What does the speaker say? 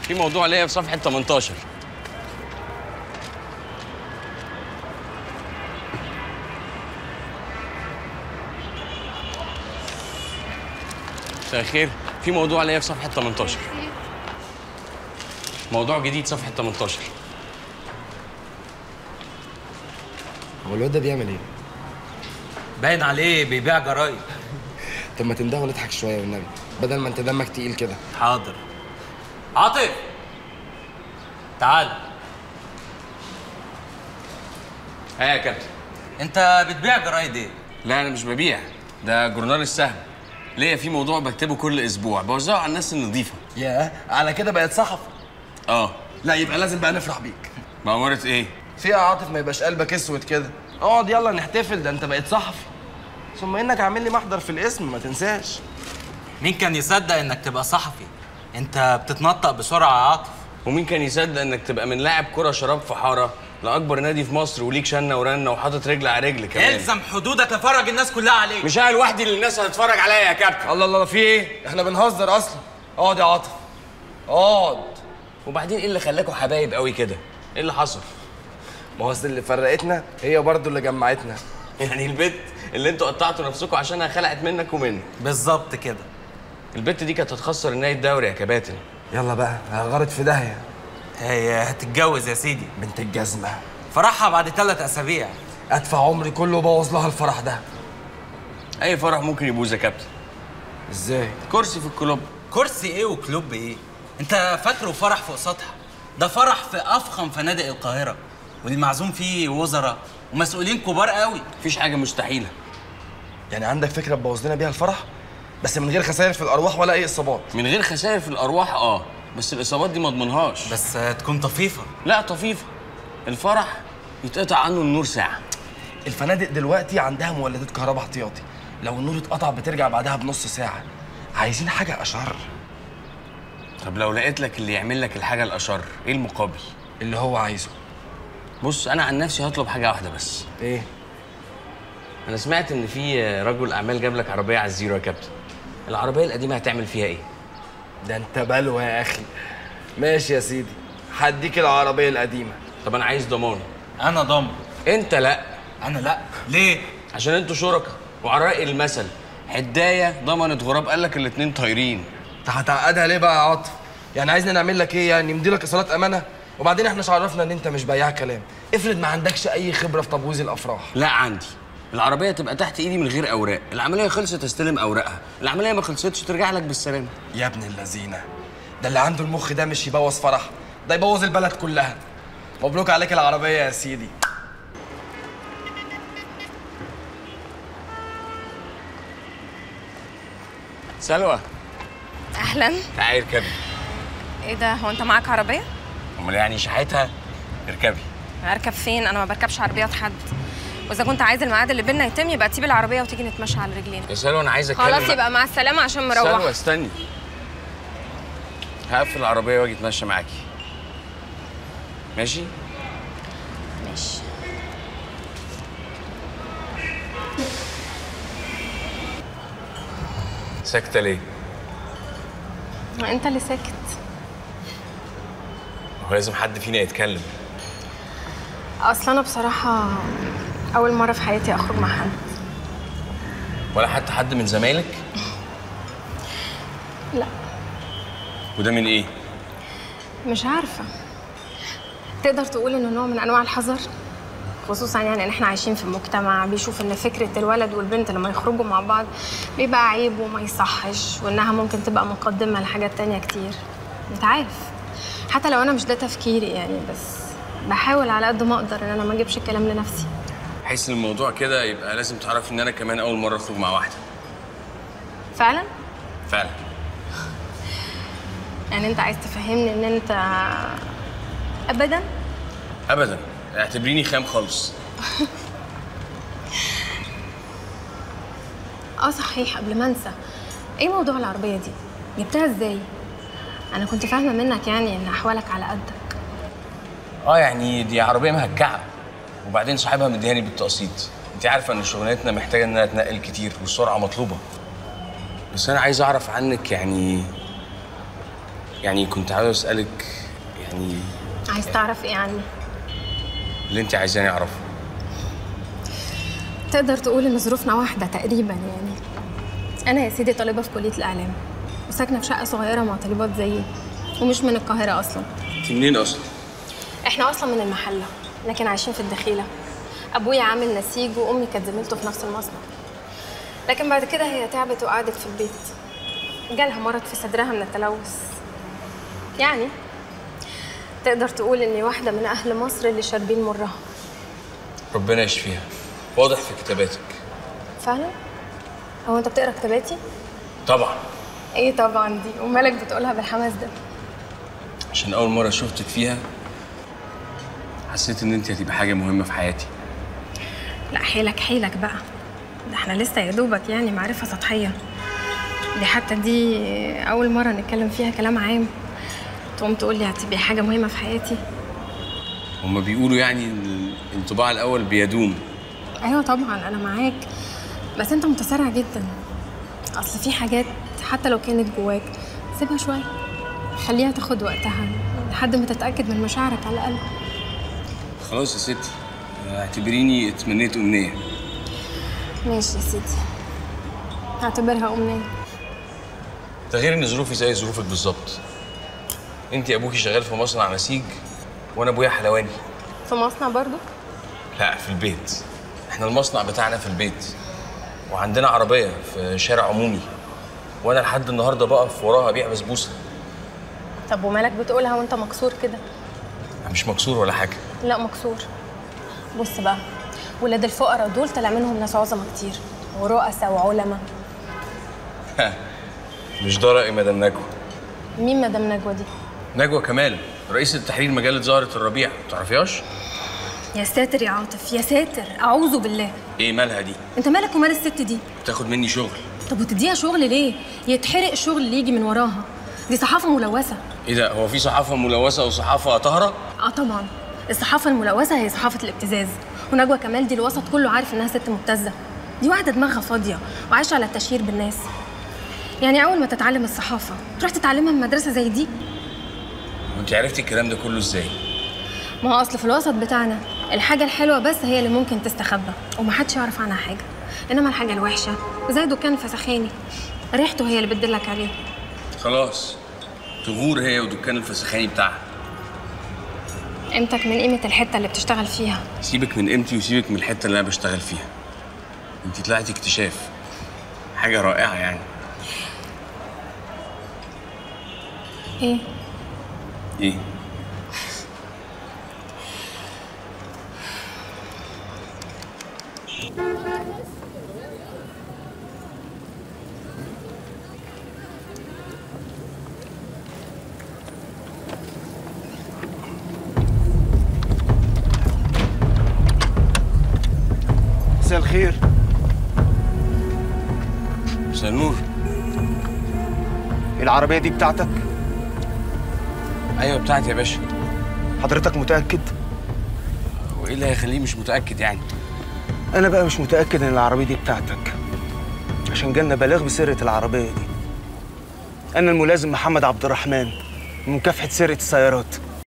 في موضوع ليا في صفحه 18 مساء الخير في موضوع ليا في صفحه 18 موضوع جديد صفحه 18 هو الواد ده بيعمل ايه؟ باين عليه بيبيع جرايد طب ما تنده ونضحك شويه والنبي بدل ما انت دمك تقيل كده حاضر عاطف تعال ها يا كابتن انت بتبيع جرايد ايه لا انا مش ببيع ده جورنال السهم ليا في موضوع بكتبه كل اسبوع بوزعه على الناس النظيفه ياه على كده بقت صحفي اه لا يبقى لازم بقى نفرح بيك مأمورة ايه في يا عاطف ما يبقاش قلبك اسود كده اقعد يلا نحتفل ده انت بقيت صحفي ثم انك عامل لي محضر في الاسم ما تنساش مين كان يصدق انك تبقى صحفي انت بتتنطق بسرعه يا عاطف ومين كان يصدق انك تبقى من لاعب كرة شراب في حارة لاكبر نادي في مصر وليك شنه ورنه وحاطط رجل على رجل كمان الزم حدودك افرج الناس كلها عليك مش انا لوحدي اللي الناس هتتفرج عليا يا كابتن الله الله في ايه احنا بنهزر اصلا اقعد يا عاطف اقعد وبعدين ايه اللي خلاكوا حبايب قوي كده ايه اللي حصل ما هو أصل اللي فرقتنا هي برضو اللي جمعتنا يعني البت اللي انتوا قطعتوا نفسكم عشانها خلعت منك ومني بالظبط كده البت دي كانت هتخسر النهائي الدوري يا كباتن يلا بقى غارت في داهيه هي هتتجوز يا سيدي بنت الجزمه فرحها بعد ثلاث اسابيع ادفع عمري كله وبوظ لها الفرح ده اي فرح ممكن يبوظ يا كابتن ازاي كرسي في الكلوب كرسي ايه وكلوب ايه انت فاكره فرح فوق سطح ده فرح في افخم فنادق القاهره والمعزوم فيه وزراء ومسؤولين كبار قوي مفيش حاجه مستحيله يعني عندك فكره تبوظ لنا بيها الفرح بس من غير خسائر في الارواح ولا اي اصابات من غير خسائر في الارواح اه بس الاصابات دي ما اضمنهاش بس تكون طفيفه لا طفيفه الفرح يتقطع عنه النور ساعه الفنادق دلوقتي عندها مولدات كهرباء احتياطي لو النور اتقطع بترجع بعدها بنص ساعه عايزين حاجه اشر طب لو لقيت لك اللي يعمل لك الحاجه الاشر ايه المقابل اللي هو عايزه بص انا عن نفسي هطلب حاجه واحده بس ايه انا سمعت ان في رجل اعمال جاب لك عربيه على الزيرو يا كابتن العربيه القديمه هتعمل فيها ايه ده انت بلوى يا اخي ماشي يا سيدي هديك العربيه القديمه طب انا عايز ضمان انا ضامن انت لا انا لا ليه عشان انتوا شركاء وعلى رأي المثل حدايه ضمنت غراب قال لك الاتنين طايرين انت هتعقدها ليه بقى يا عاطف يعني عايزنا نعمل لك ايه يعني نمضي لك ايصالات امانه وبعدين احنا مش عرفنا ان انت مش بياع كلام افرض ما عندكش اي خبره في تبويظ الافراح لا عندي العربيه تبقى تحت ايدي من غير اوراق العمليه خلصت استلم اوراقها العمليه ما خلصتش ترجع لك بالسلامه يا ابن اللذينه ده اللي عنده المخ ده مش يبوظ فرح ده يبوظ البلد كلها مبروك عليك العربيه يا سيدي سلوى اهلا تعالي اركبي ايه ده هو انت معاك عربيه امال يعني شحاتها اركبي اركب فين انا ما بركبش عربيات حد واذا كنت عايز الميعاد اللي بينا يتم يبقى تسيب العربيه وتيجي نتمشى على رجلينا يا سلوى انا عايز اتكلم خلاص يبقى مع السلامه عشان سلوى مروح استني هقفل العربيه واجي اتمشى معاكي ماشي ماشي ساكته ليه انت اللي ساكت هو لازم حد فينا يتكلم اصل انا بصراحه اول مره في حياتي اخرج مع حد ولا حتى حد من زمايلك لا وده من ايه مش عارفه تقدر تقول انه نوع من انواع الحذر خصوصا يعني ان احنا عايشين في مجتمع بيشوف ان فكره الولد والبنت لما يخرجوا مع بعض بيبقى عيب وما يصحش وانها ممكن تبقى مقدمه لحاجات تانية كتير انت عارف حتى لو انا مش ده تفكيري يعني بس بحاول على قد ما اقدر ان انا ما اجيبش الكلام لنفسي حيث الموضوع كده يبقى لازم تعرف ان انا كمان اول مره اخرج مع واحده فعلا فعلا يعني انت عايز تفهمني ان انت ابدا ابدا اعتبريني خام خالص اه صحيح قبل ما انسى ايه موضوع العربيه دي جبتها ازاي انا كنت فاهمه منك يعني ان احوالك على قدك اه يعني دي عربيه مهكعه وبعدين صاحبها مديهاني بالتقسيط انت عارفه ان شغلانتنا محتاجه انها تنقل كتير والسرعه مطلوبه بس انا عايز اعرف عنك يعني يعني كنت عاوز اسالك يعني عايز تعرف ايه عني اللي انت عايزاني اعرفه تقدر تقول ان ظروفنا واحده تقريبا يعني انا يا سيدي طالبه في كليه الاعلام وساكنه في شقه صغيره مع طالبات زيي ومش من القاهره اصلا انت منين اصلا احنا اصلا من المحله لكن عايشين في الدخيله ابويا عامل نسيج وامي كانت زميلته في نفس المصنع لكن بعد كده هي تعبت وقعدت في البيت جالها مرض في صدرها من التلوث يعني تقدر تقول اني واحده من اهل مصر اللي شاربين مرها ربنا يشفيها واضح في كتاباتك فعلا هو انت بتقرا كتاباتي طبعا ايه طبعا دي ومالك بتقولها بالحماس ده عشان اول مره شفتك فيها حسيت ان انت هتبقى حاجه مهمه في حياتي لا حيلك حيلك بقى ده احنا لسه يا دوبك يعني معرفة سطحية دي حتى دي أول مرة نتكلم فيها كلام عام تقوم تقول لي هتبقي حاجة مهمة في حياتي هما بيقولوا يعني ان الانطباع الاول بيدوم أيوة طبعا أنا معاك بس أنت متسرع جدا أصل في حاجات حتى لو كانت جواك سيبها شوية خليها تاخد وقتها لحد ما تتأكد من مشاعرك على الأقل خلاص يا ستي اعتبريني اتمنيت امنيه ماشي يا سيدي هعتبرها أمنية ده غير ان ظروفي زي ظروفك بالظبط انت ابوكي شغال في مصنع نسيج وانا ابويا حلواني في مصنع برضو لا في البيت احنا المصنع بتاعنا في البيت وعندنا عربيه في شارع عمومي وانا لحد النهارده بقف وراها ابيع بسبوسه طب ومالك بتقولها وانت مكسور كده مش مكسور ولا حاجه لا مكسور بص بقى ولاد الفقراء دول طلع منهم ناس عظمة كتير ورؤساء وعلماء مش ده راي مدام نجوى مين مدام نجوى دي نجوى كمال رئيسة تحرير مجلة زهرة الربيع تعرفيهاش؟ يا ساتر يا عاطف يا ساتر اعوذ بالله ايه مالها دي؟ انت مالك ومال الست دي بتاخد مني شغل طب وتديها شغل ليه يتحرق الشغل اللي يجي من وراها دي صحافة ملوثة ايه ده هو في صحافة ملوثة وصحافة طاهرة؟ اه طبعا الصحافة الملوثة هي صحافة الابتزاز ونجوى كمال دي الوسط كله عارف انها ست مبتزة دي واحدة دماغها فاضية وعايشة على التشهير بالناس يعني أول ما تتعلم الصحافة تروح تتعلمها من مدرسة زي دي وانت عرفتي الكلام ده كله ازاي؟ ما هو أصل في الوسط بتاعنا الحاجة الحلوة بس هي اللي ممكن تستخبى ومحدش يعرف عنها حاجة إنما الحاجة الوحشة زي دكان فسخاني ريحته هي اللي بتدلك عليه خلاص تغور هي ودكان الفسخاني بتاعها قيمتك من قيمة الحتة اللي بتشتغل فيها سيبك من قيمتي وسيبك من الحتة اللي انا بشتغل فيها انت طلعتي اكتشاف حاجة رائعة يعني إيه؟ ايه؟ مساء الخير مساء النور العربية دي بتاعتك ايوه بتاعتي يا باشا حضرتك متأكد وايه اللي هيخليه مش متأكد يعني؟ أنا بقى مش متأكد إن العربية دي بتاعتك عشان جالنا بلاغ بسرقة العربية دي أنا الملازم محمد عبد الرحمن من مكافحة سرقة السيارات